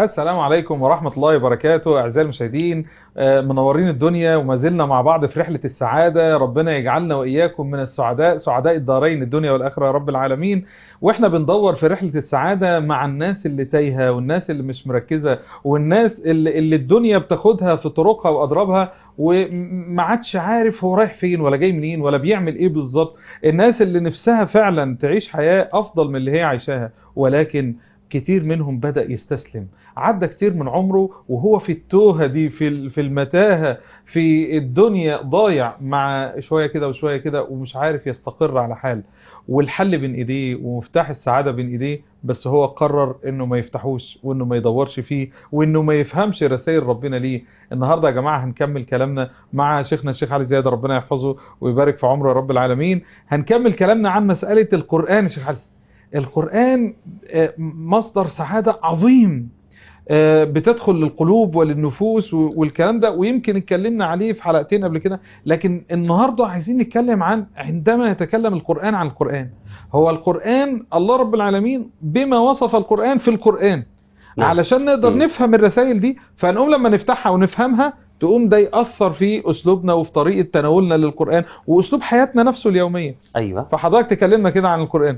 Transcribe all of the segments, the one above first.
السلام عليكم ورحمة الله وبركاته أعزائي المشاهدين آه، منورين الدنيا وما زلنا مع بعض في رحلة السعادة ربنا يجعلنا وإياكم من السعداء سعداء الدارين الدنيا والآخرة يا رب العالمين وإحنا بندور في رحلة السعادة مع الناس اللي تايهة والناس اللي مش مركزة والناس اللي, اللي الدنيا بتاخدها في طرقها وأضرابها وما عادش عارف هو رايح فين ولا جاي منين ولا بيعمل ايه بالظبط الناس اللي نفسها فعلا تعيش حياة افضل من اللي هي عايشاها ولكن كتير منهم بدأ يستسلم عدى كتير من عمره وهو في التوهة دي في ال- في المتاهة في الدنيا ضايع مع شوية كده وشوية كده ومش عارف يستقر على حال والحل بين ايديه ومفتاح السعادة بين ايديه بس هو قرر انه ما يفتحوش وانه ما يدورش فيه وانه ما يفهمش رسائل ربنا ليه النهارده يا جماعه هنكمل كلامنا مع شيخنا الشيخ علي زياد ربنا يحفظه ويبارك في عمره يا رب العالمين هنكمل كلامنا عن مساله القران يا شيخ علي القران آه، مصدر سعاده عظيم آه، بتدخل للقلوب وللنفوس و- والكلام ده ويمكن اتكلمنا عليه في حلقتين قبل كده لكن النهارده عايزين نتكلم عن عندما يتكلم القرآن عن القرآن هو القرآن الله رب العالمين بما وصف القرآن في القرآن نعم. علشان نقدر مم. نفهم الرسائل دي فنقوم لما نفتحها ونفهمها تقوم ده يأثر في أسلوبنا وفي طريقة تناولنا للقرآن وأسلوب حياتنا نفسه اليومية ايوه فحضرتك تكلمنا كده عن القرآن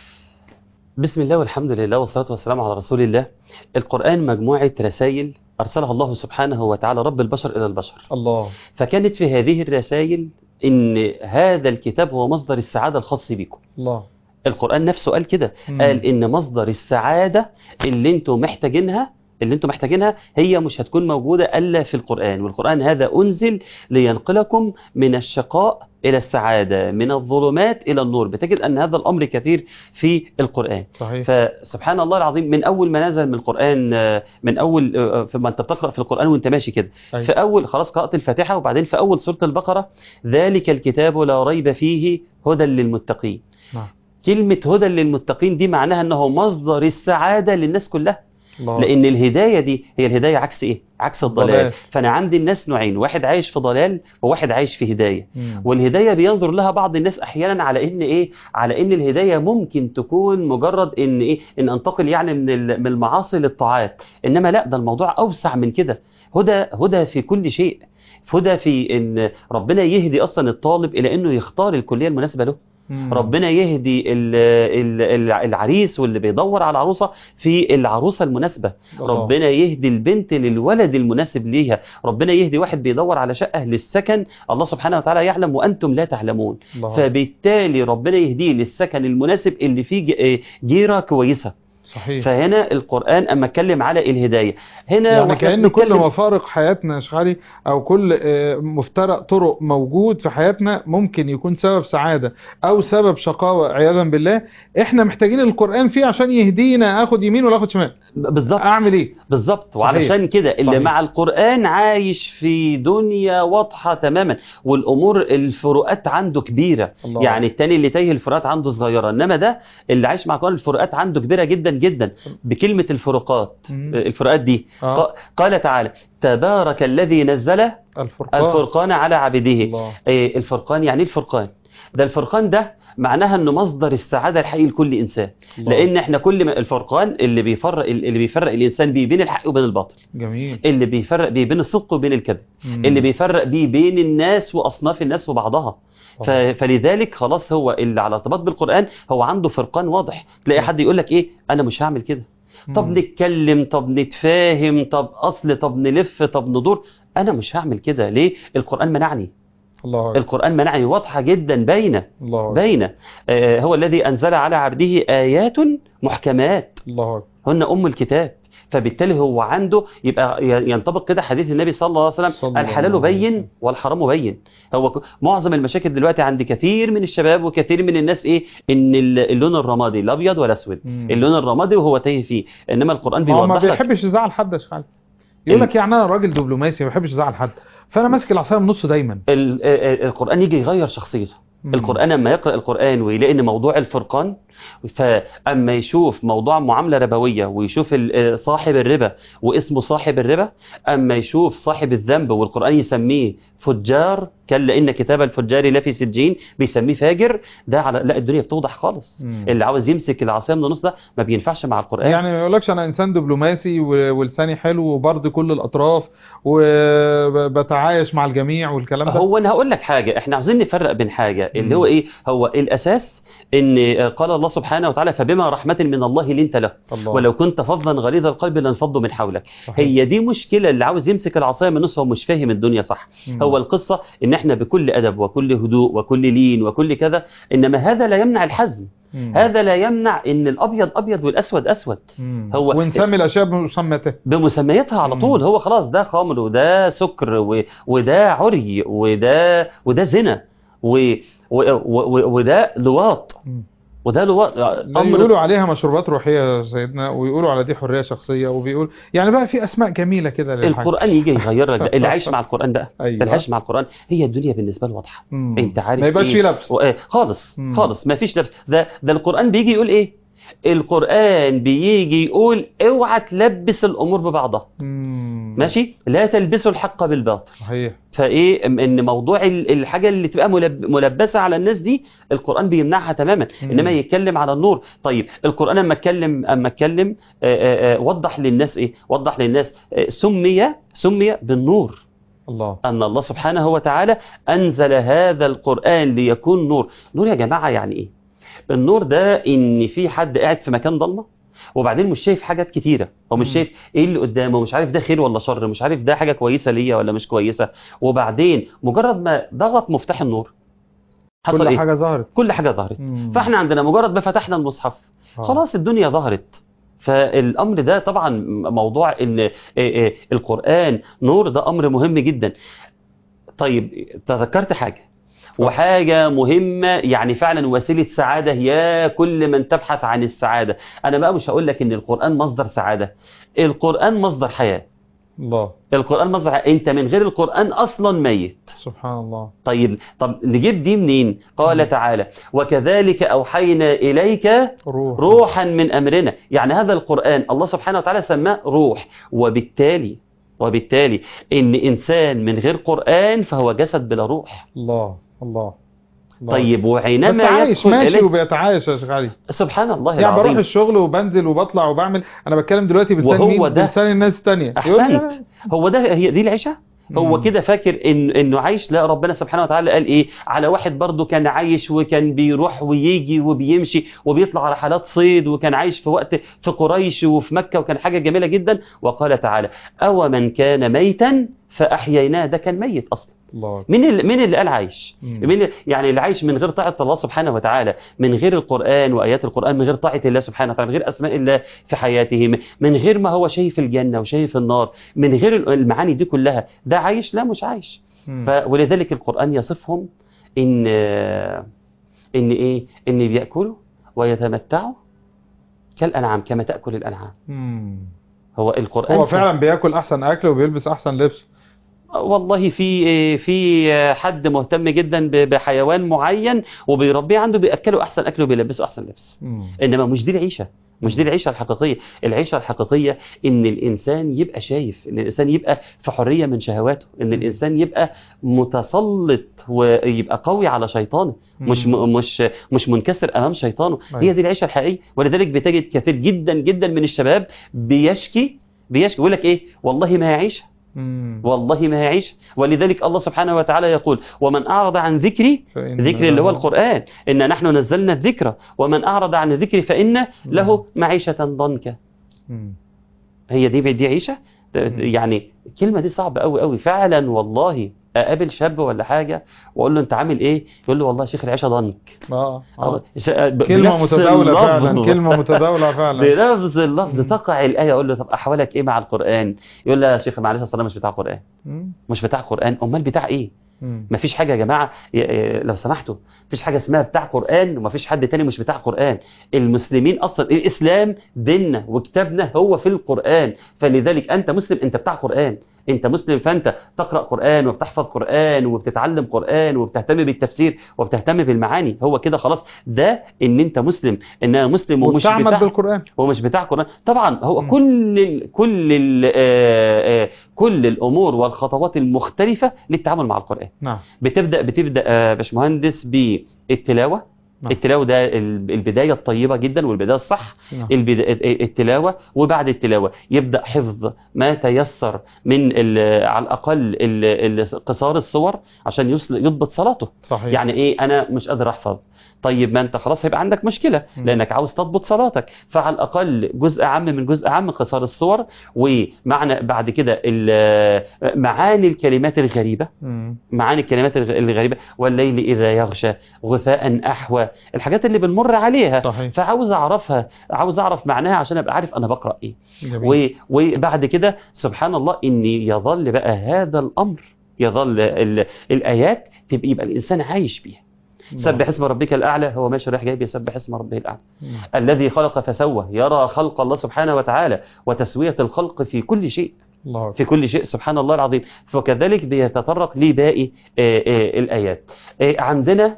بسم الله والحمد لله والصلاة والسلام على رسول الله القرآن مجموعة رسائل أرسلها الله سبحانه وتعالى رب البشر إلى البشر الله فكانت في هذه الرسائل إن هذا الكتاب هو مصدر السعادة الخاص بكم الله القرآن نفسه قال كده مم. قال إن مصدر السعادة اللي انتم محتاجينها اللي انتم محتاجينها هي مش هتكون موجودة إلا في القرآن والقرآن هذا أنزل لينقلكم من الشقاء إلى السعادة من الظلمات إلى النور بتجد أن هذا الأمر كثير في القرآن صحيح فسبحان الله العظيم من اول ما نزل من القران آه، من اول آه، في ما انت بتقرا في القران وانت ماشي كده أيوة. في اول خلاص قرات الفاتحه وبعدين في اول سوره البقره ذلك الكتاب لا ريب فيه هدى للمتقين نعم. كلمه هدى للمتقين دي معناها انه مصدر السعاده للناس كلها الله لان الهدايه دي هي الهدايه عكس ايه عكس الضلال ضلال. فانا عندي الناس نوعين واحد عايش في ضلال وواحد عايش في هدايه مم. والهدايه بينظر لها بعض الناس احيانا على ان ايه على ان الهدايه ممكن تكون مجرد ان ايه ان انتقل يعني من ال- من المعاصي للطاعات انما لا ده الموضوع اوسع من كده هدى هدى في كل شيء هدى في ان ربنا يهدي اصلا الطالب الى انه يختار الكليه المناسبه له مم. ربنا يهدي ال- ال- ال- العريس واللي بيدور على العروسه في العروسه المناسبه الله. ربنا يهدي البنت للولد المناسب ليها ربنا يهدي واحد بيدور على شقة للسكن الله سبحانه وتعالى يعلم وأنتم لا تعلمون الله. فبالتالي ربنا يهديه للسكن المناسب اللي فيه ج- جيرة كويسة صحيح فهنا القرآن أما اتكلم على الهداية هنا يعني وإحنا كأن كل بنتكلم- مفارق حياتنا يا شيخ علي أو كل آه، مفترق طرق موجود في حياتنا ممكن يكون سبب سعادة أو سبب شقاوة عياذا بالله إحنا محتاجين القرآن فيه عشان يهدينا آخد يمين ولا آخد شمال بالظبط أعمل إيه؟ بالظبط صحيح. وعلشان كده اللي صحيح. مع القرآن عايش في دنيا واضحة تماما والأمور الفروقات عنده كبيرة الله. يعني التاني اللي تايه الفروقات عنده صغيرة إنما ده اللي عايش مع القرآن الفروقات عنده كبيرة جدا جدا بكلمة الفروقات مم. الفروقات دي آه. ق- قال تعالى تبارك الذي نزل الفرقان الفرقان على عبده الله إيه الفرقان يعني إيه الفرقان ده الفرقان ده معناها انه مصدر السعاده الحقيقي لكل انسان الله. لان احنا كل ما الفرقان اللي بيفرق اللي بيفرق الانسان بيه بين الحق وبين الباطل جميل اللي بيفرق بيه بين الصدق وبين الكذب مم. اللي بيفرق بيه بين الناس واصناف الناس وبعضها ف... الله. فلذلك خلاص هو اللي على ارتباط بالقران هو عنده فرقان واضح تلاقي مم. حد يقول لك ايه انا مش هعمل كده طب مم. نتكلم طب نتفاهم طب اصل طب نلف طب ندور انا مش هعمل كده ليه القران منعني الله أكبر. القران منعني واضحه جدا باينه الله أكبر. باينه آه هو الذي انزل على عبده ايات محكمات الله أكبر. هن ام الكتاب فبالتالي هو عنده يبقى ي- ينطبق كده حديث النبي صلى الله عليه صلى وسلم الله الحلال عليه بين وسلم. والحرام بين هو ك- معظم المشاكل دلوقتي عند كثير من الشباب وكثير من الناس ايه ان ال- اللون الرمادي الابيض والاسود مم. اللون الرمادي وهو تايه فيه انما القران ما هو ما بيوضح لك بيحبش يزعل حد يا شيخ علي يقول ال- لك يعني أنا راجل دبلوماسي ما بحبش أزعل حد فأنا ماسك العصاية من النص دايما ال- ال- القران يجي يغير شخصيته مم. القرآن لما يقرأ القرآن ويلاقي ان موضوع الفرقان فاما يشوف موضوع معامله ربويه ويشوف ال- آه، صاحب الربا واسمه صاحب الربا اما يشوف صاحب الذنب والقران يسميه فجار كلا ان كتاب الفجار لفي سجين بيسميه فاجر ده على لا الدنيا بتوضح خالص مم. اللي عاوز يمسك العصايه من النص ده ما بينفعش مع القران يعني ما يقولكش انا انسان دبلوماسي و- ولساني حلو وبرضي كل الاطراف وبتعايش مع الجميع والكلام ده هو انا هقول لك حاجه احنا عاوزين نفرق بين حاجه اللي مم. هو ايه هو الاساس ان آه، قال الله سبحانه وتعالى فبما رحمه من الله لنت له الله ولو كنت فظا غليظ القلب لانفضوا من حولك صحيح. هي دي مشكله اللي عاوز يمسك العصايه من نص هو مش فاهم الدنيا صح مم. هو القصه ان احنا بكل ادب وكل هدوء وكل لين وكل كذا انما هذا لا يمنع الحزم مم. هذا لا يمنع ان الابيض ابيض والاسود اسود مم. هو- ونسمي الاشياء بمسمياتها بمسمياتها على مم. طول هو خلاص ده خمر وده سكر و... وده عري وده وده زنا و... و... و... وده لواط مم. وده لواط ده يقولوا عليها مشروبات روحيه يا سيدنا ويقولوا على دي حريه شخصيه وبيقول يعني بقى في اسماء جميله كده للحاجة القران يجي يغير لك ده. اللي عايش مع القران بقى ايوه اللي عايش مع القران هي الدنيا بالنسبه له واضحه مم. انت عارف ما يبقاش إيه؟ فيه لبس و- آه، خالص مم. خالص ما فيش لبس ده ده القران بيجي يقول ايه القران بيجي يقول اوعى تلبس الامور ببعضها مم. ماشي لا تلبسوا الحق بالباطل صحيح فايه أم- ان موضوع ال- الحاجه اللي تبقى ملب- ملبسه على الناس دي القران بيمنعها تماما مم. انما يتكلم على النور طيب القران اما اتكلم اما اتكلم آه، آه، آه، وضح للناس ايه وضح للناس آه، سمي سمي بالنور الله ان الله سبحانه وتعالى انزل هذا القران ليكون نور نور يا جماعه يعني ايه النور ده ان في حد قاعد في مكان ضلمه وبعدين مش شايف حاجات كتيره هو مش مم. شايف ايه اللي قدامه مش عارف ده خير ولا شر مش عارف ده حاجه كويسه ليا ولا مش كويسه وبعدين مجرد ما ضغط مفتاح النور حصل كل ايه حاجه ظهرت كل حاجه ظهرت مم. فاحنا عندنا مجرد ما فتحنا المصحف آه. خلاص الدنيا ظهرت فالامر ده طبعا موضوع ان إيه إيه القران نور ده امر مهم جدا طيب تذكرت حاجه وحاجة مهمة يعني فعلا وسيلة سعادة يا كل من تبحث عن السعادة أنا بقى مش هقول لك إن القرآن مصدر سعادة القرآن مصدر حياة الله القرآن مصدر حياة أنت من غير القرآن أصلا ميت سبحان الله طيب طب نجيب دي منين قال مم. تعالى وكذلك أوحينا إليك روح روحا من أمرنا يعني هذا القرآن الله سبحانه وتعالى سماه روح وبالتالي وبالتالي إن إنسان من غير قرآن فهو جسد بلا روح الله الله الله. طيب بس وحينما عايش يدخل ماشي إليه وبيتعايش يا شيخ علي سبحان الله يعني بروح العظيم الشغل وبنزل وبطلع وبعمل انا بتكلم دلوقتي بلسان وهو مين ده- بلسان الناس التانية أحسنت. يقول لي هو ده هي دي العيشة هو مم. كده فاكر إن انه عايش لا ربنا سبحانه وتعالى قال ايه على واحد برضه كان عايش وكان بيروح ويجي وبيمشي وبيطلع رحلات صيد وكان عايش في وقت في قريش وفي مكة وكان حاجة جميلة جدا وقال تعالى أو من كان ميتا فأحييناه ده كان ميت أصلا الله مين اللي مين اللي قال عايش مم. مين اللي- يعني اللي عايش من غير طاعة الله سبحانه وتعالى من غير القرآن وآيات القرآن من غير طاعة الله سبحانه وتعالى من غير أسماء الله في حياته من- من غير ما هو شايف الجنة وشايف النار من غير المعاني دي كلها ده عايش لا مش عايش مم. ف ولذلك القرآن يصفهم إن إن إيه إن بيأكلوا ويتمتعوا كالأنعام كما تأكل الأنعام مم. هو القرآن هو ف- فعلا بياكل احسن اكل وبيلبس احسن لبس والله في في حد مهتم جدا ب- بحيوان معين وبيربيه عنده بياكله احسن اكل وبيلبسه احسن لبس مم. انما مش دي العيشه مش دي العيشه الحقيقيه العيشه الحقيقيه ان الانسان يبقى شايف ان الانسان يبقى في حريه من شهواته ان الانسان يبقى متسلط ويبقى قوي على شيطانه مش م- مش مش منكسر امام شيطانه أيوة. هي دي العيشه الحقيقيه ولذلك بتجد كثير جدا جدا من الشباب بيشكي بيشكي يقول لك ايه والله ما هي عيشه مم. والله ما هيعيش ولذلك الله سبحانه وتعالى يقول ومن أعرض عن ذكري فإن ذكر اللي هو له- القرآن إن نحن نزلنا الذكر ومن أعرض عن ذكري فإن له معيشة ضنكا مم. هي دي دي عيشة مم. يعني الكلمة دي صعبة قوي قوي فعلا والله أقابل شاب ولا حاجة وأقول له أنت عامل إيه يقول له والله يا شيخ العيشة ضنك اه آه. ش- ب- كلمة بنفس متداولة اللفظ. فعلا كلمة متداولة فعلا بنفس اللفظ مم. تقع الآية أقول له طب أحوالك إيه مع القرآن يقول له يا شيخ معلش أصل أنا مش بتاع قرآن مم. مش بتاع قرآن أمال بتاع إيه مم. مفيش حاجة يا جماعة ي- ي- لو سمحتوا مفيش حاجة اسمها بتاع قرآن ومفيش حد تاني مش بتاع قرآن المسلمين أصلا الإسلام ديننا وكتابنا هو في القرآن فلذلك أنت مسلم أنت بتاع قرآن انت مسلم فانت تقرا قران وبتحفظ قران وبتتعلم قران وبتهتم بالتفسير وبتهتم بالمعاني هو كده خلاص ده ان انت مسلم ان انا مسلم ومش وبتعمل بتاع بالقرآن ومش بتاع قران طبعا هو مم. كل ال كل ال آه، آه، كل الامور والخطوات المختلفه للتعامل مع القران نعم بتبدا بتبدا آه، باشمهندس بالتلاوه نعم. التلاوه ده ال- البدايه الطيبه جدا والبدايه الصح نعم البدا- التلاوه وبعد التلاوه يبدا حفظ ما تيسر من ال- على الاقل ال- ال- قصار الصور عشان يصل- يضبط صلاته صحيح يعني ايه انا مش قادر احفظ طيب ما انت خلاص هيبقى عندك مشكله مم. لانك عاوز تضبط صلاتك فعلى الاقل جزء عام من جزء عام من قصار الصور ومعنى بعد كده ال- معاني الكلمات الغريبه مم. معاني الكلمات الغ- الغريبه والليل اذا يغشى غثاء احوى الحاجات اللي بنمر عليها صحيح فعاوز اعرفها عاوز اعرف معناها عشان ابقى عارف انا بقرا ايه جميل و- وبعد كده سبحان الله ان يظل بقى هذا الامر يظل ال- الايات تبقى يبقى الانسان عايش بيها سبح اسم ربك الاعلى هو ماشي رايح جاي بيسبح اسم ربه الاعلى نعم. الذي خلق فسوى يرى خلق الله سبحانه وتعالى وتسويه الخلق في كل شيء الله أكبر. في كل شيء سبحان الله العظيم فكذلك بيتطرق لباقي آه، آه، الآيات آه، عندنا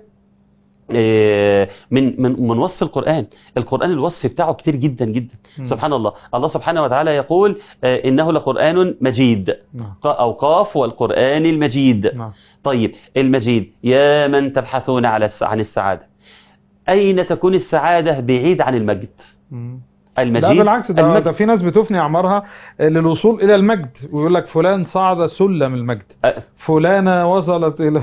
آه، من من من وصف القرآن القرآن الوصف بتاعه كتير جدا جدا مم. سبحان الله الله سبحانه وتعالى يقول آه، إنه لقرآن مجيد نعم ق- أو قاف والقرآن المجيد نعم طيب المجيد يا من تبحثون على الس- عن السعادة أين تكون السعادة بعيد عن المجد مم. المجيد لا بالعكس ده, المجد. ده في ناس بتفني اعمارها للوصول الى المجد ويقول لك فلان صعد سلم المجد أه. فلانه وصلت الى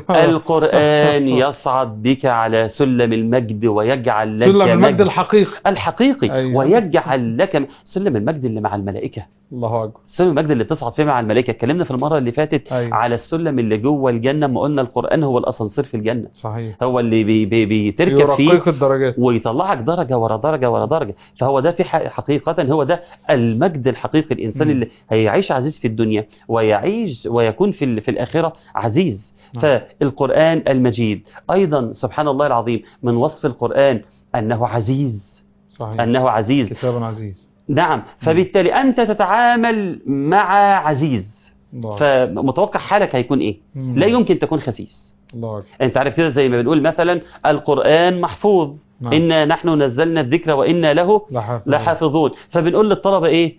القرآن يصعد بك على سلم المجد ويجعل لك سلم المجد مجد الحقيقي الحقيقي أيوة. ويجعل لك م- سلم المجد اللي مع الملائكة الله اكبر سلم المجد اللي بتصعد فيه مع الملائكة اتكلمنا في المرة اللي فاتت ايوه على السلم اللي جوه الجنة ما قلنا القرآن هو الأسانسير في الجنة صحيح هو اللي بي بي بتركب فيه يرقيق الدرجات ويطلعك درجة ورا درجة ورا درجة فهو ده في ح- حقيقة هو ده المجد الحقيقي الإنسان مم. اللي هيعيش عزيز في الدنيا ويعيش ويكون في ال- في الآخرة عزيز نعم. فالقرآن المجيد أيضا سبحان الله العظيم من وصف القرآن أنه عزيز صحيح أنه عزيز كتاب عزيز نعم فبالتالي أنت تتعامل مع عزيز الله فمتوقع حالك هيكون إيه مم. لا يمكن تكون خسيس الله اكبر انت عارف كده زي ما بنقول مثلا القرآن محفوظ نعم. إنا نحن نزلنا الذكر وإنا له لا حافظ لحافظون فبنقول للطلبة إيه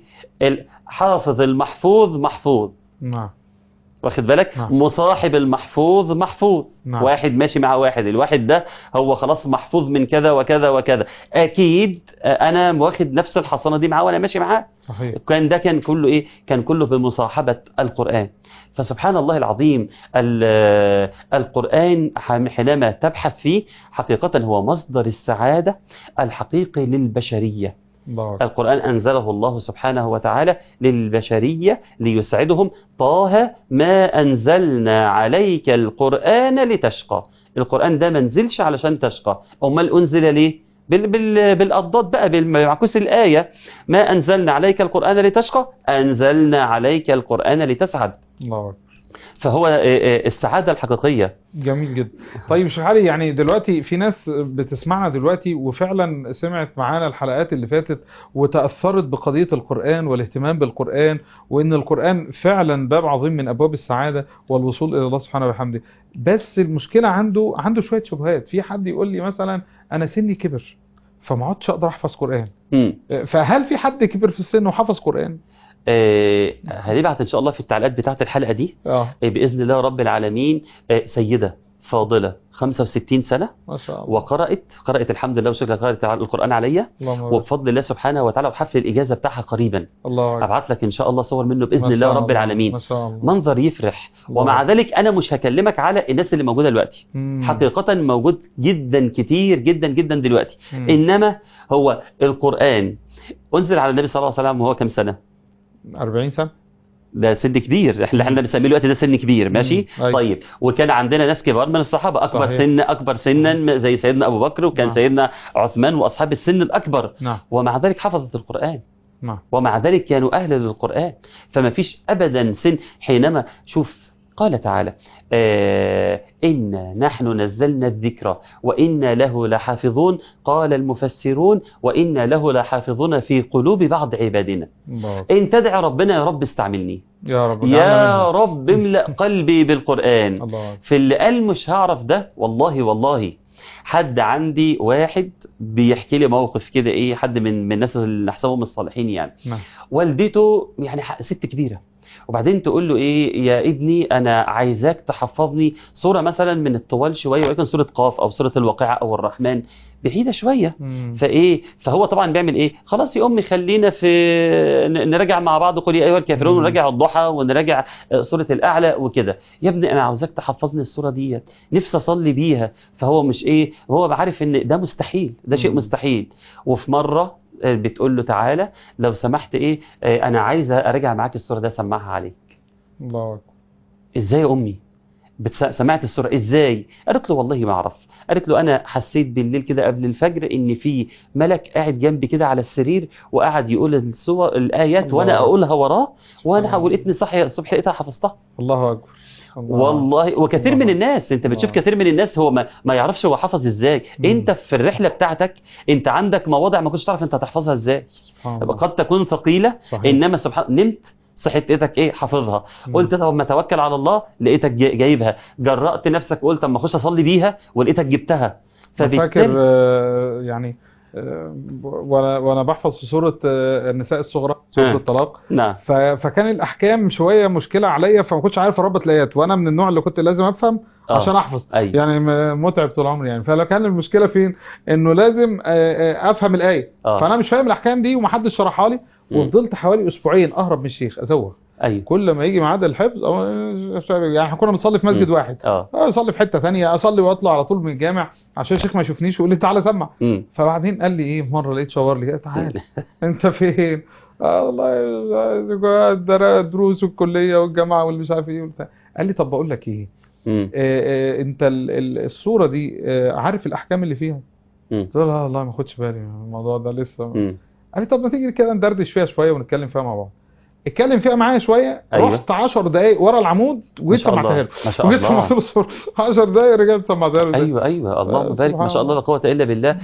الحافظ المحفوظ محفوظ نعم واخد بالك نعم. مصاحب المحفوظ محفوظ نعم. واحد ماشي مع واحد الواحد ده هو خلاص محفوظ من كذا وكذا وكذا اكيد آه، انا واخد نفس الحصانه دي معاه وانا ماشي معاه صحيح كان ده كان كله ايه كان كله بمصاحبه القران فسبحان الله العظيم ال- القران حم- حينما تبحث فيه حقيقه هو مصدر السعاده الحقيقي للبشريه الله اكبر القرآن أنزله الله سبحانه وتعالى للبشرية ليسعدهم طه ما أنزلنا عليك القرآن لتشقى القرآن ده ما نزلش علشان تشقى أمال أنزل ليه بال بال بالأضداد بقى بالمعكوس الآية ما أنزلنا عليك القرآن لتشقى أنزلنا عليك القرآن لتسعد الله اكبر فهو آه، آه، السعادة الحقيقية جميل جدا طيب شيخ علي يعني دلوقتي في ناس بتسمعنا دلوقتي وفعلا سمعت معانا الحلقات اللي فاتت وتأثرت بقضية القرآن والاهتمام بالقرآن وإن القرآن فعلا باب عظيم من أبواب السعادة والوصول إلى الله سبحانه وبحمده بس المشكلة عنده عنده شوية شبهات في حد يقول لي مثلا أنا سني كبر فما عدتش أقدر أحفظ قرآن مم. فهل في حد كبر في السن وحفظ قرآن؟ آه، هنبعت إن شاء الله في التعليقات بتاعت الحلقة دي اه بإذن الله رب العالمين آه، سيدة فاضلة 65 سنة ما شاء الله وقرأت قرأت الحمد لله وشكرا قرأت القرآن عليا اللهم بارك. وبفضل الله سبحانه وتعالى وحفل الإجازة بتاعها قريبا الله أكبر. أبعت لك إن شاء الله صور منه ما بإذن شاء الله رب الله. العالمين ما شاء الله منظر يفرح الله ومع أكبر. ذلك أنا مش هكلمك على الناس اللي موجودة دلوقتي مم. حقيقة موجود جدا كتير جدا جدا دلوقتي مم. إنما هو القرآن أنزل على النبي صلى الله عليه وسلم وهو كم سنة 40 سنة ده سن كبير احنا احنا بنسميه الوقت ده سن كبير ماشي مم. أيوة. طيب وكان عندنا ناس كبار من الصحابه اكبر صحيح. سن اكبر سنا زي سيدنا ابو بكر وكان نعم. سيدنا عثمان واصحاب السن الاكبر نعم ومع ذلك حفظت القران نعم ومع ذلك كانوا اهل للقران فما فيش ابدا سن حينما شوف قال تعالى آه إنا نحن نزلنا الذكر وإنا له لحافظون قال المفسرون وإنا له لحافظون في قلوب بعض عبادنا الله إن تدعي ربنا يا رب استعملني يا رب يا اجعلنا منهم. رب املأ قلبي بالقرآن الله في اللي قال مش هعرف ده والله والله حد عندي واحد بيحكي لي موقف كده ايه حد من من الناس اللي نحسبهم الصالحين يعني نعم والدته يعني ح- ست كبيره وبعدين تقول له ايه يا ابني انا عايزاك تحفظني سوره مثلا من الطوال شويه ولكن سوره قاف او سوره الواقعه او الرحمن بعيده شويه مم. فايه فهو طبعا بيعمل ايه خلاص يا امي خلينا في ن- نراجع مع بعض قل يا ايها الكافرون مم. ونراجع الضحى ونراجع آه، سوره الاعلى وكده يا ابني انا عاوزاك تحفظني السوره ديت نفسي اصلي بيها فهو مش ايه هو عارف ان ده مستحيل ده شيء مم. مستحيل وفي مره آه، بتقول له تعالى لو سمحت ايه آه، انا عايزه اراجع معاك السوره ده اسمعها عليك الله أكبر. ازاي يا امي بتس... سمعت السوره ازاي قالت له والله ما اعرف قالت له انا حسيت بالليل كده قبل الفجر ان في ملك قاعد جنبي كده على السرير وقعد يقول السور الايات الله. وانا اقولها وراه وانا سبحان ولقيتني صحي الصبح لقيتها حفظتها الله اكبر الله والله وكثير الله. من الناس انت بتشوف الله. كثير من الناس هو ما, ما يعرفش هو حفظ ازاي مم. انت في الرحله بتاعتك انت عندك مواضع ما كنتش تعرف انت هتحفظها ازاي سبحان الله قد تكون ثقيله صحيح انما سبحان نمت صحيت لقيتك ايه حافظها مم. قلت طب ما توكل على الله لقيتك جاي- جايبها جرأت نفسك وقلت طب ما اخش اصلي بيها ولقيتك جبتها أنا فاكر فبالتالي آه، يعني آه، وانا وانا بحفظ في سوره آه، النساء الصغرى سوره ها. الطلاق نعم ف- فكان الاحكام شويه مشكله عليا فما كنتش عارف اربط الايات وانا من النوع اللي كنت لازم افهم آه. عشان احفظ ايوه يعني م- متعب طول عمري يعني فلو كان المشكله فين انه لازم آه، آه، افهم الايه آه. فانا مش فاهم الاحكام دي ومحدش شرحها لي مم. وفضلت حوالي اسبوعين اهرب من الشيخ ازوغ ايوه كل ما يجي ميعاد الحفظ أو يعني احنا كنا بنصلي في مسجد مم. واحد اه اصلي في حته ثانيه اصلي واطلع على طول من الجامع عشان الشيخ ما يشوفنيش ويقول لي تعالى سمع مم. فبعدين قال لي ايه مره لقيت شاور لي تعالى انت فين آه والله الدرا- الدروس والكليه والجامعه واللي مش عارف ايه وبتاع قال لي طب بقول لك ايه مم. آه، آه، انت ال- ال- الصوره دي آه، عارف الاحكام اللي فيها مم. قلت له لا والله ما خدش بالي من الموضوع ده لسه مم. قال لي طب ما تيجي كده ندردش فيها شويه ونتكلم فيها مع بعض اتكلم فيها معايا شويه أيوة. رحت 10 دقايق ورا العمود ما وجيت شاء سمعتها الله له ما شاء وجيت سمعت الله له الصوره 10 دقايق رجعت سمعتها له ايوه ايوه اللهم آه، بارك ما سبحان شاء الله الله. لا قوه الا بالله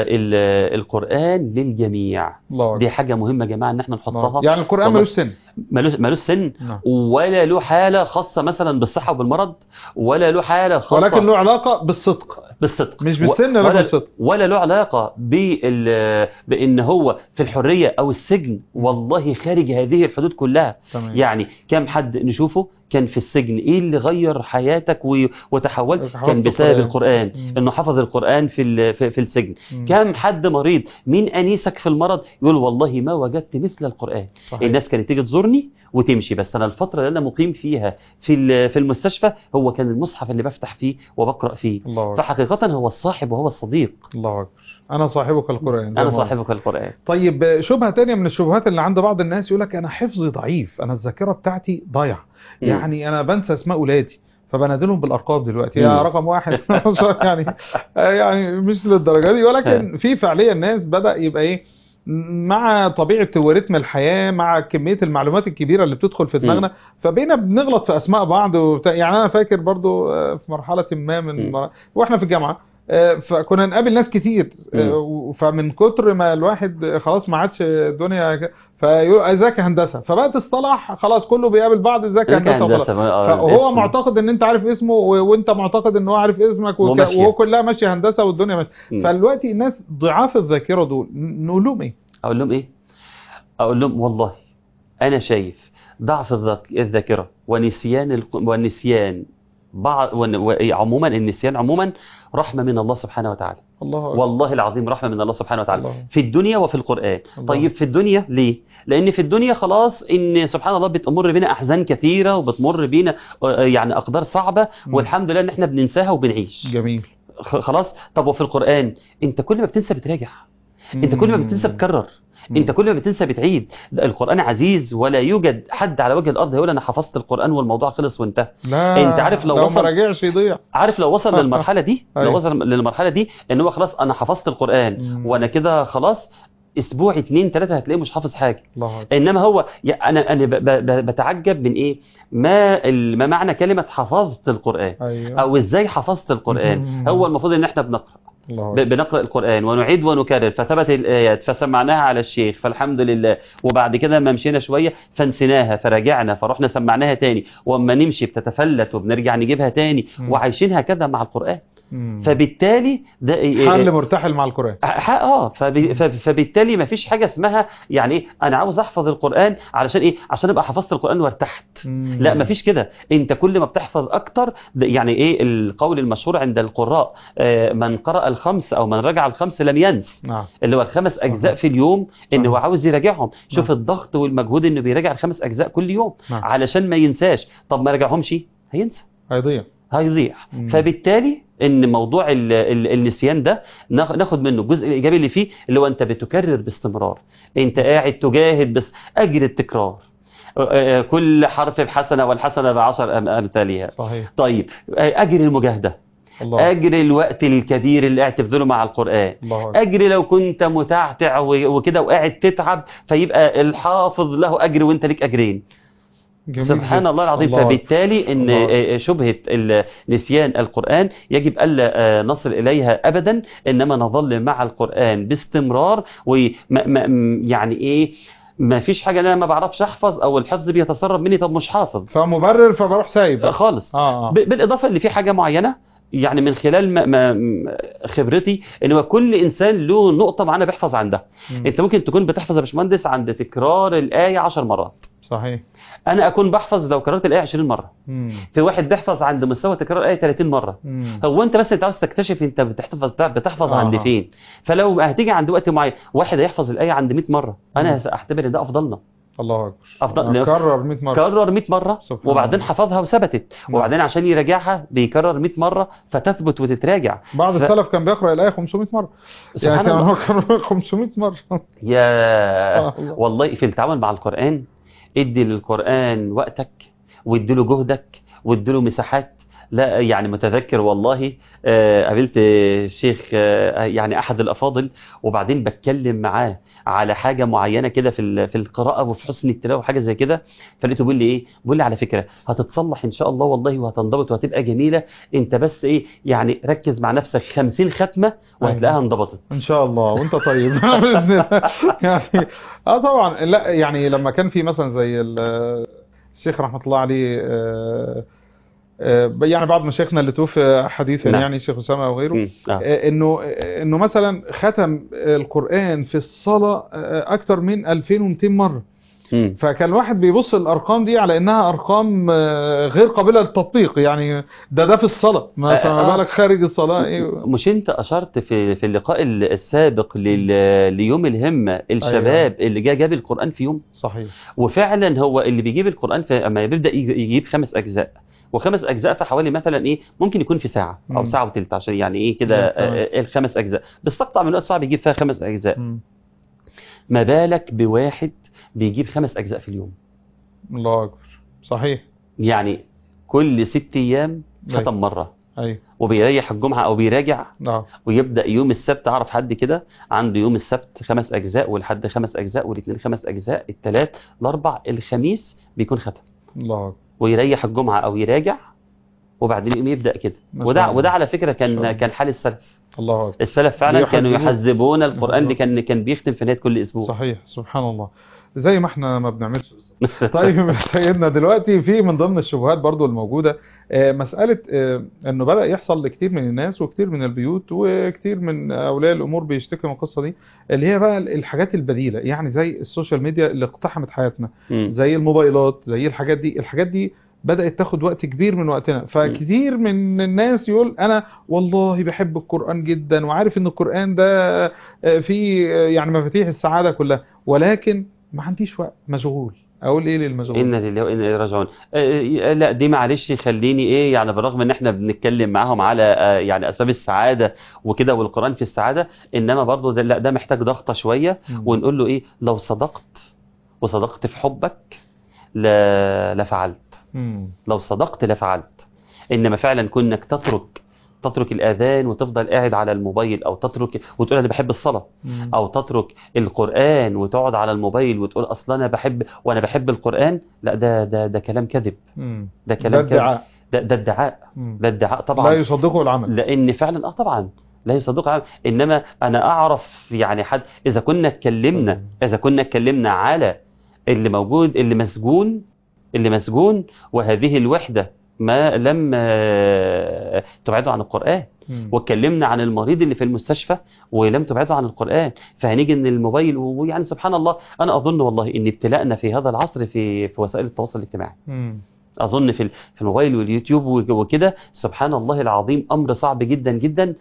فالقران للجميع الله أكبر. دي حاجه مهمه يا جماعه ان احنا نحطها يعني القران والله. ملوش سن ملوش ملوش سن نعم. ولا له حاله خاصه مثلا بالصحه وبالمرض ولا له حاله خاصه ولكن له علاقه بالصدق بالصدق مش بالسن و- لا ولا بالصدق ولا له علاقه بال بان هو في الحريه او السجن والله خارج هذه الحدود كلها تمام يعني كم حد نشوفه كان في السجن ايه اللي غير حياتك و- وتحولت حفظت كان بسبب القرآن. القران مم. انه حفظ القران في ال- في, في السجن مم. كم حد مريض مين انيسك في المرض يقول والله ما وجدت مثل القران صحيح. الناس كانت تيجي تزورني وتمشي بس انا الفتره اللي انا مقيم فيها في ال- في المستشفى هو كان المصحف اللي بفتح فيه وبقرا فيه الله أكبر. فحقيقه هو الصاحب وهو الصديق الله اكبر انا صاحبك القران زي انا ما قلت. صاحبك القران طيب شبهه تانية من الشبهات اللي عند بعض الناس يقول لك انا حفظي ضعيف انا الذاكره بتاعتي ضايعه مم. يعني انا بنسى اسماء اولادي فبنادلهم بالارقام دلوقتي مم. يا رقم واحد يعني يعني مش للدرجه دي ولكن في فعليا ناس بدا يبقى ايه مع طبيعه ورتم الحياه مع كميه المعلومات الكبيره اللي بتدخل في دماغنا فبقينا بنغلط في اسماء بعض وبتاع يعني انا فاكر برضو آه، في مرحله ما من مم. مر... واحنا في الجامعه آه، فكنا نقابل ناس كتير آه، و- فمن كتر ما الواحد خلاص ما عادش الدنيا ك- فيقول ازيك يا هندسه فبقت اصطلاح خلاص كله بيقابل بعض ازيك يا هندسه وخلاص فهو معتقد ان انت عارف اسمه و- وانت معتقد ان هو عارف اسمك وك... وماشية. وهو كلها ماشيه هندسه والدنيا ماشيه مم. فدلوقتي الناس ضعاف الذاكره دول ن- نقول لهم ايه؟ اقول لهم ايه اقول لهم والله انا شايف ضعف الذاك- الذاكره ونسيان الق- ونسيان بعض ون- و- عموما النسيان عموما رحمه من الله سبحانه وتعالى الله أكبر. والله العظيم رحمه من الله سبحانه وتعالى الله. في الدنيا وفي القران الله. طيب في الدنيا ليه لان في الدنيا خلاص ان سبحان الله بتمر بينا احزان كثيره وبتمر بينا آه، يعني اقدار صعبه مم. والحمد لله ان احنا بننساها وبنعيش جميل خ- خلاص طب وفي القران انت كل ما بتنسى بتراجع انت كل ما بتنسى بتكرر مم. انت كل ما بتنسى بتعيد ده القران عزيز ولا يوجد حد على وجه الارض يقول انا حفظت القران والموضوع خلص وانتهى لا انت عارف لو لو وصل- ما راجعش يضيع عارف لو وصل للمرحله دي لو أيوة. وصل للمرحله دي ان هو خلاص انا حفظت القران مم. وانا كده خلاص اسبوع اتنين تلاته هتلاقيه مش حافظ حاجه الله أكبر. انما هو يا- انا انا ب- ب- بتعجب من ايه ما ال- ما معنى كلمه حفظت القران ايوه او ازاي حفظت القران مم. هو المفروض ان احنا بنقرا الله ب- أكبر. بنقرا القران ونعيد ونكرر فثبت الايات فسمعناها على الشيخ فالحمد لله وبعد كده لما مشينا شويه فنسيناها فرجعنا فرحنا سمعناها تاني واما نمشي بتتفلت وبنرجع نجيبها تاني مم. وعايشين هكذا مع القران مم. فبالتالي ده إيه- حل مرتحل مع القرآن ح- اه فب- ف- فبالتالي ما فيش حاجه اسمها يعني ايه انا عاوز احفظ القران علشان ايه عشان ابقى حفظت القران وارتحت مم. لا ما فيش كده انت كل ما بتحفظ اكتر ده يعني ايه القول المشهور عند القراء آه، من قرأ الخمس او من رجع الخمس لم ينس نعم اللي هو الخمس اجزاء في اليوم ان هو نعم. عاوز يراجعهم شوف نعم. الضغط والمجهود انه بيراجع الخمس اجزاء كل يوم نعم. علشان ما ينساش طب ما راجعهمش هينسى هيضيع هيضيع مم. فبالتالي ان موضوع ال ال النسيان ده ناخ- ناخد منه الجزء الايجابي اللي فيه اللي هو انت بتكرر باستمرار انت قاعد تجاهد بس اجر التكرار آه، كل حرف بحسنه والحسنه بعشر أم- امثالها صحيح طيب آه، اجر المجاهده الله اجر الوقت الكبير اللي قاعد تبذله مع القران الله أكبر. اجر لو كنت متعتع و- وكده وقاعد تتعب فيبقى الحافظ له اجر وانت ليك اجرين جميل سبحان جدا. الله العظيم الله أكبر. فبالتالي ان الله. آه، شبهه ال- نسيان القران يجب الا آه، نصل اليها ابدا انما نظل مع القران باستمرار ويعني ايه ما فيش حاجه إن انا ما بعرفش احفظ او الحفظ بيتسرب مني طب مش حافظ فمبرر فبروح سايب آه، خالص اه اه ب- بالاضافه اللي في حاجه معينه يعني من خلال ما ما خبرتي ان هو كل انسان له نقطه معينه بيحفظ عندها مم. انت ممكن تكون بتحفظ يا باشمهندس عند تكرار الايه 10 مرات صحيح انا اكون بحفظ لو كررت الايه 20 مره مم. في واحد بيحفظ عند مستوى تكرار الايه 30 مره مم. هو انت بس انت عاوز تكتشف انت بتحفظ بتحفظ آه. عند فين فلو هتيجي عند وقت معين واحد هيحفظ الايه عند 100 مره مم. انا هعتبر ان ده افضلنا الله اكبر أفضل- كرر 100 مره كرر 100 مره سبحان وبعدين الله. حفظها وثبتت نعم. وبعدين عشان يراجعها بيكرر 100 مره فتثبت وتتراجع بعض ف- السلف كان بيقرا الايه 500 مره سبحان يعني كان الله هو كان 500 مره يا سبحان الله. والله في التعامل مع القرآن ادي للقرآن وقتك وادي له جهدك وادي له مساحات لا يعني متذكر والله آه، قابلت الشيخ آه، يعني احد الافاضل وبعدين بتكلم معاه على حاجه معينه كده في ال- في القراءه وفي حسن التلاوه وحاجه زي كده فلقيته بيقول لي ايه بيقول لي على فكره هتتصلح ان شاء الله والله وهتنضبط وهتبقى جميله انت بس ايه يعني ركز مع نفسك 50 ختمه وهتلاقيها انضبطت ان شاء الله وانت طيب باذن الله يعني اه طبعا لا يعني لما كان في مثلا زي ال- الشيخ رحمه الله عليه آه، آه، يعني بعض مشايخنا اللي توفي حديثا نعم. يعني الشيخ اسامه وغيره مم. آه. آه، انه انه مثلا ختم القران في الصلاه آه، اكتر من 2200 مره مم. فكان الواحد بيبص الارقام دي على انها ارقام آه، غير قابله للتطبيق يعني ده ده في الصلاه ما آه، فما آه. بالك خارج الصلاه ايه مش انت اشرت في في اللقاء ال- السابق لل- ليوم الهمه الشباب اللي جا جاب القران في يوم صحيح وفعلا هو اللي بيجيب القران في اما بيبدا يج- يجيب خمس اجزاء وخمس اجزاء في حوالي مثلا ايه ممكن يكون في ساعه او مم. ساعه وثلث عشان يعني ايه كده مم، تمام. آه، الخمس اجزاء بيستقطع من وقت صعب يجيب فيها خمس اجزاء مم. ما بالك بواحد بيجيب خمس اجزاء في اليوم الله اكبر صحيح يعني كل ست ايام أيوة. ختم مره ايوه وبيريح الجمعه او بيراجع اه ويبدا يوم السبت اعرف حد كده عنده يوم السبت خمس اجزاء والحد خمس اجزاء والاثنين خمس اجزاء الثلاث الاربع الخميس بيكون ختم الله اكبر ويريح الجمعه او يراجع وبعدين يقوم يبدا كده ما شاء وده الله. وده على فكره ما شاء كان الله. كان حال السلف الله اكبر السلف فعلا كانوا بيحزبون. يحزبون القران اللي بالظبط. كان كان بيختم في نهايه كل اسبوع صحيح سبحان الله زي ما احنا ما بنعملش طيب يا سيدنا دلوقتي في من ضمن الشبهات برضو الموجودة آه، مسألة آه، انه بدأ يحصل لكتير من الناس وكتير من البيوت وكتير من اولياء الامور بيشتكوا من القصة دي اللي هي بقى الحاجات البديلة يعني زي السوشيال ميديا اللي اقتحمت حياتنا مم. زي الموبايلات زي الحاجات دي الحاجات دي بدأت تاخد وقت كبير من وقتنا فكتير من الناس يقول انا والله بحب القرآن جدا وعارف ان القرآن ده آه، فيه آه، يعني مفاتيح السعادة كلها ولكن ما عنديش وقت مشغول اقول ايه للمشغول انا لله وانا اليه راجعون آه، لا دي معلش خليني ايه يعني بالرغم ان احنا بنتكلم معاهم على آه، يعني اسباب السعاده وكده والقران في السعاده انما برضه ده لا ده محتاج ضغطه شويه مم. ونقول له ايه لو صدقت وصدقت في حبك لا لفعلت مم. لو صدقت لفعلت انما فعلا كونك تترك تترك الاذان وتفضل قاعد على الموبايل او تترك وتقول انا بحب الصلاه مم. او تترك القران وتقعد على الموبايل وتقول اصلا انا بحب وانا بحب القران لا ده ده ده كلام كذب مم. ده ده كلام كذب ادعاء ده, ده ادعاء مم. ده ادعاء لا طبعا يصدقه العمل لان فعلا اه طبعا لا يصدق عمل. انما انا اعرف يعني حد اذا كنا اتكلمنا اذا كنا اتكلمنا على اللي موجود اللي مسجون اللي مسجون وهذه الوحده ما لم آه، تبعده عن القران مم. واتكلمنا عن المريض اللي في المستشفى ولم تبعده عن القرآن فهنيجي ان الموبايل ويعني سبحان الله انا اظن والله ان ابتلاءنا في هذا العصر في في وسائل التواصل الاجتماعي مم. اظن في ال- في الموبايل واليوتيوب وك- وكده سبحان الله العظيم امر صعب جدا جدا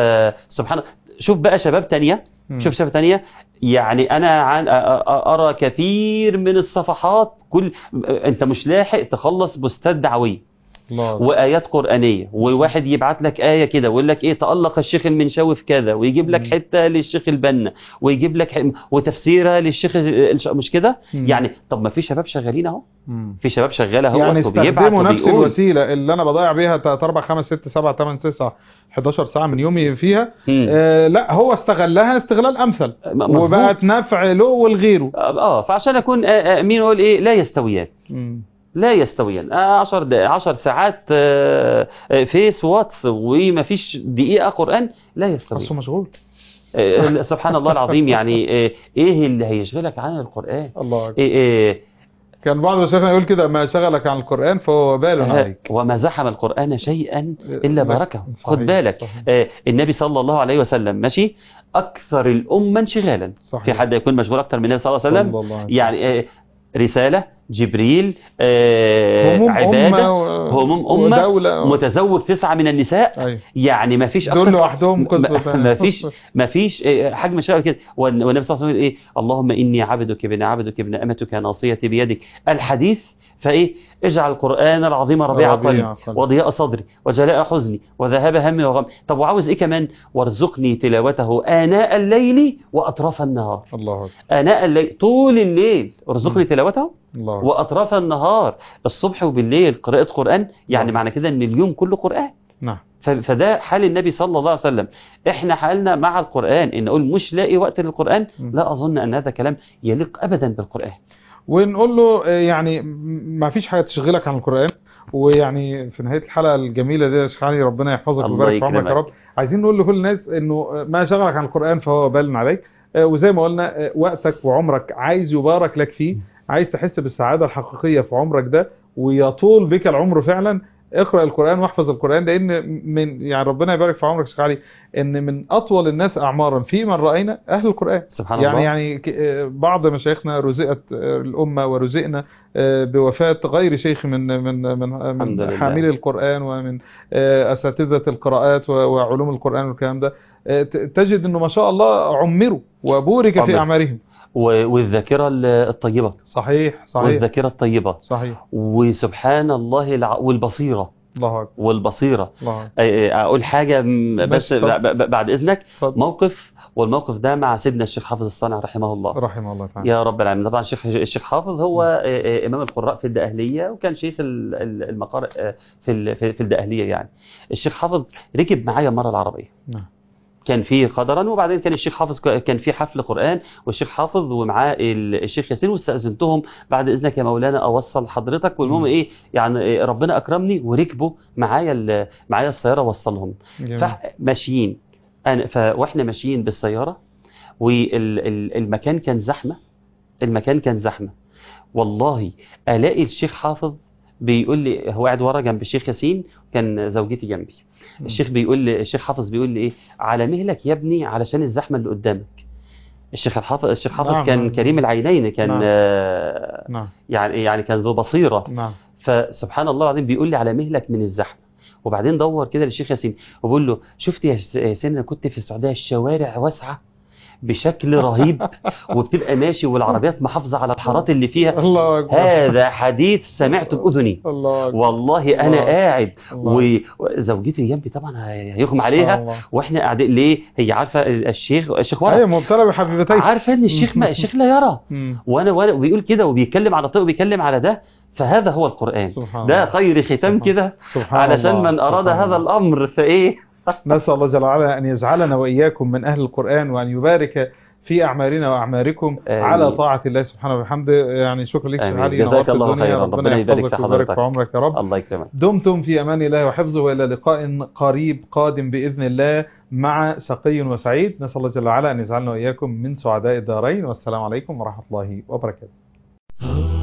فسبحان شوف بقى شباب تانية مم. شوف شباب تانية يعني انا عن أ- أ- ارى كثير من الصفحات كل انت مش لاحق تخلص بوستات دعويه الله وايات قرانيه وواحد يبعت لك ايه كده ويقول لك ايه تالق الشيخ المنشاوي في كذا ويجيب لك مم. حته للشيخ البنا ويجيب لك ح- وتفسيرها للشيخ الش- مش كده مم. يعني طب ما في شباب شغالين اهو مم. في شباب شغاله اهو يعني وبيبعت استخدموا نفس وبيقول الوسيله اللي انا بضيع بيها 3 4 5 6 7 8 9 11 ساعه من يومي فيها مم. آه لا هو استغلها استغلال امثل م- مظبوط. وبقت نفع له ولغيره اه فعشان اكون آه، آه، مين اقول ايه لا يستويان مم. لا يستويان 10 10 ساعات آه، آه، فيس واتس وما فيش دقيقه قران لا يستويان اصله مشغول آه، سبحان الله العظيم يعني آه، ايه اللي هيشغلك عن القران الله أكبر. إيه إيه كان بعض مشايخنا يقول كده ما شغلك عن القران فهو وبال عليك وما زحم القرآن شيئا إلا لا، باركه صحيح، خد بالك صحيح. آه، النبي صلى الله عليه وسلم ماشي أكثر الأمة انشغالا صحيح. في حد يكون مشغول أكثر من النبي صلى الله عليه وسلم صلى الله عليه وسلم. يعني آه، رسالة جبريل آه، هموم عبادة أمة و- هموم أمة ودولة متزوج تسعة من النساء أيوة. يعني ما فيش دول لوحدهم قصة ما- ما فيش ما فيش آه، حجم الشرع كده والن- والنبي صلى الله عليه وسلم يقول ايه اللهم اني عبدك ابن عبدك ابن امتك ناصيتي بيدك الحديث فايه اجعل القران العظيم ربيع ربيع قلبي قلبي. وضياء صدري وجلاء حزني وذهاب همي وغمي طب وعاوز ايه كمان وارزقني تلاوته اناء الليل واطراف النهار الله أكبر. اناء الليل طول الليل ارزقني تلاوته الله أكبر. واطراف النهار الصبح وبالليل قراءه قران يعني نعم. معنى كده ان اليوم كله قران نعم ف- فده حال النبي صلى الله عليه وسلم احنا حالنا مع القرآن ان نقول مش لاقي وقت للقرآن م. لا اظن ان هذا كلام يليق ابدا بالقرآن ونقول له آه، يعني م- ما فيش حاجه تشغلك عن القران ويعني في نهايه الحلقه الجميله دي يا شيخ علي ربنا يحفظك الله ويبارك في عمرك يا يكرمك. رب عايزين نقول لكل الناس انه آه، ما شغلك عن القران فهو بال عليك آه، وزي ما قلنا آه، وقتك وعمرك عايز يبارك لك فيه عايز تحس بالسعاده الحقيقيه في عمرك ده ويطول بك العمر فعلا اقرا القران واحفظ القران لان من يعني ربنا يبارك في عمرك يا شيخ علي ان من اطول الناس اعمارا في من راينا اهل القران سبحان يعني الله يعني ك- آه، بعض مشايخنا رزقت آه، الأمة ورزقنا آه، بوفاة غير شيخ من من من الحمد من لله. حاملي القرآن ومن آه، أساتذة القراءات و- وعلوم القرآن والكلام ده آه، ت- تجد إنه ما شاء الله عمروا وبورك في عمر. أعمارهم و- والذاكرة ال- الطيبة صحيح صحيح والذاكرة الطيبة صحيح وسبحان الله الع... والبصيرة الله أكبر والبصيرة الله أكبر أي- أي- اقول حاجة م- بس اتفضل. ب- ب- بعد اذنك اتفضل. موقف والموقف ده مع سيدنا الشيخ حافظ الصانع رحمه الله رحمه الله تعالى يا رب العالمين طبعا الشيخ الشيخ حافظ هو آه، آه، امام القراء في الدقهليه وكان شيخ ال- ال- المقارئ آه، في ال- في في الدقهليه يعني الشيخ حافظ ركب معايا مره العربيه نعم. كان في قدرا وبعدين كان الشيخ حافظ ك- كان في حفل قران والشيخ حافظ ومعاه ال- الشيخ ياسين واستاذنتهم بعد اذنك يا مولانا اوصل حضرتك والمهم مم. ايه يعني إيه، ربنا اكرمني وركبوا معايا ال- معايا السياره وصلهم جميل. فماشيين انا ف... واحنا ماشيين بالسياره والمكان كان زحمه المكان كان زحمه والله الاقي الشيخ حافظ بيقول لي هو قاعد ورا جنب الشيخ ياسين كان زوجتي جنبي مم. الشيخ بيقول لي الشيخ حافظ بيقول لي ايه على مهلك يا ابني علشان الزحمه اللي قدامك الشيخ الحافظ الشيخ حافظ نعم، كان نعم. كريم العينين كان نعم. آه، نعم يعني يعني كان ذو بصيره نعم فسبحان الله العظيم بيقول لي على مهلك من الزحمه وبعدين دور كده للشيخ ياسين وبقول له شفت يا س- ياسين انا كنت في السعوديه الشوارع واسعه بشكل رهيب وبتبقى ماشي والعربيات محافظه على الحارات اللي فيها الله أكبر هذا حديث سمعته باذني الله أكبر والله انا الله. قاعد الله. و- وزوجتي جنبي طبعا هي- هيغمى عليها الله. واحنا قاعدين ليه هي عارفه الشيخ الشيخ ورا أيوة مبتلى بحبيبتيه عارفه ان الشيخ ما الشيخ لا يرى مم. وانا وانا وبيقول كده وبيتكلم على طريق وبيتكلم على ده فهذا هو القران سبحان ده الله. خير ختام سبحان- كده سبحان علشان الله. من اراد سبحان هذا الله. الامر فايه نسأل الله جل وعلا أن يجعلنا وإياكم من أهل القرآن وأن يبارك في أعمالنا وأعماركم آمين. على طاعة الله سبحانه وبحمده يعني شكرا لك آمين. شيخ علي جزاك نورت الله الدنيا. خيرا. ربنا ربنا يبارك يحفظك في ويبارك حضرتك. في عمرك يا رب الله يكرمك دمتم في أمان الله وحفظه وإلى لقاء قريب قادم بإذن الله مع شقي وسعيد نسأل الله جل وعلا أن يجعلنا وإياكم من سعداء الدارين والسلام عليكم ورحمة الله وبركاته